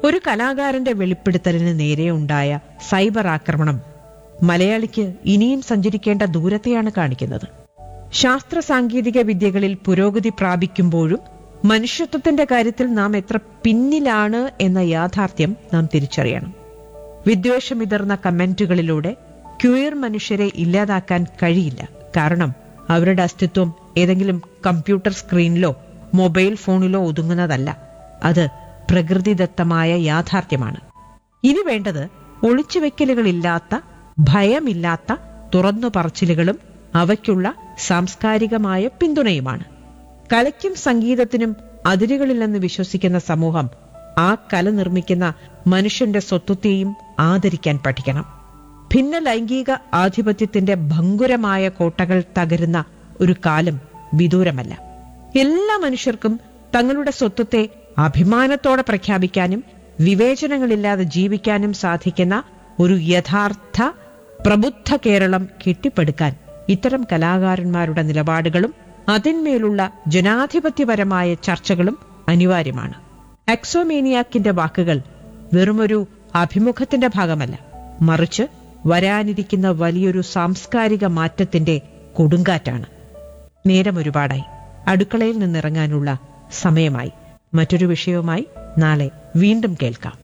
ഒരു കലാകാരന്റെ വെളിപ്പെടുത്തലിന് നേരെ ഉണ്ടായ സൈബർ ആക്രമണം മലയാളിക്ക് ഇനിയും സഞ്ചരിക്കേണ്ട ദൂരത്തെയാണ് കാണിക്കുന്നത് ശാസ്ത്ര സാങ്കേതിക വിദ്യകളിൽ പുരോഗതി പ്രാപിക്കുമ്പോഴും മനുഷ്യത്വത്തിന്റെ കാര്യത്തിൽ നാം എത്ര പിന്നിലാണ് എന്ന യാഥാർത്ഥ്യം നാം തിരിച്ചറിയണം വിദ്വേഷമിതർന്ന കമന്റുകളിലൂടെ ക്യൂയർ മനുഷ്യരെ ഇല്ലാതാക്കാൻ കഴിയില്ല കാരണം അവരുടെ അസ്തിത്വം ഏതെങ്കിലും കമ്പ്യൂട്ടർ സ്ക്രീനിലോ മൊബൈൽ ഫോണിലോ ഒതുങ്ങുന്നതല്ല അത് പ്രകൃതിദത്തമായ യാഥാർത്ഥ്യമാണ് ഇനി വേണ്ടത് ഒളിച്ചുവെക്കലുകളില്ലാത്ത ഭയമില്ലാത്ത തുറന്നു പറച്ചിലുകളും അവയ്ക്കുള്ള സാംസ്കാരികമായ പിന്തുണയുമാണ് കലയ്ക്കും സംഗീതത്തിനും അതിരുകളില്ലെന്ന് വിശ്വസിക്കുന്ന സമൂഹം ആ കല നിർമ്മിക്കുന്ന മനുഷ്യന്റെ സ്വത്വത്തെയും ആദരിക്കാൻ പഠിക്കണം ഭിന്ന ലൈംഗിക ആധിപത്യത്തിന്റെ ഭങ്കുരമായ കോട്ടകൾ തകരുന്ന ഒരു കാലം വിദൂരമല്ല എല്ലാ മനുഷ്യർക്കും തങ്ങളുടെ സ്വത്വത്തെ അഭിമാനത്തോടെ പ്രഖ്യാപിക്കാനും വിവേചനങ്ങളില്ലാതെ ജീവിക്കാനും സാധിക്കുന്ന ഒരു യഥാർത്ഥ പ്രബുദ്ധ കേരളം കെട്ടിപ്പടുക്കാൻ ഇത്തരം കലാകാരന്മാരുടെ നിലപാടുകളും അതിന്മേലുള്ള ജനാധിപത്യപരമായ ചർച്ചകളും അനിവാര്യമാണ് അക്സോമേനിയാക്കിന്റെ വാക്കുകൾ വെറുമൊരു അഭിമുഖത്തിന്റെ ഭാഗമല്ല മറിച്ച് വരാനിരിക്കുന്ന വലിയൊരു സാംസ്കാരിക മാറ്റത്തിന്റെ കൊടുങ്കാറ്റാണ് നേരം ഒരുപാടായി അടുക്കളയിൽ നിന്നിറങ്ങാനുള്ള സമയമായി മറ്റൊരു വിഷയവുമായി നാളെ വീണ്ടും കേൾക്കാം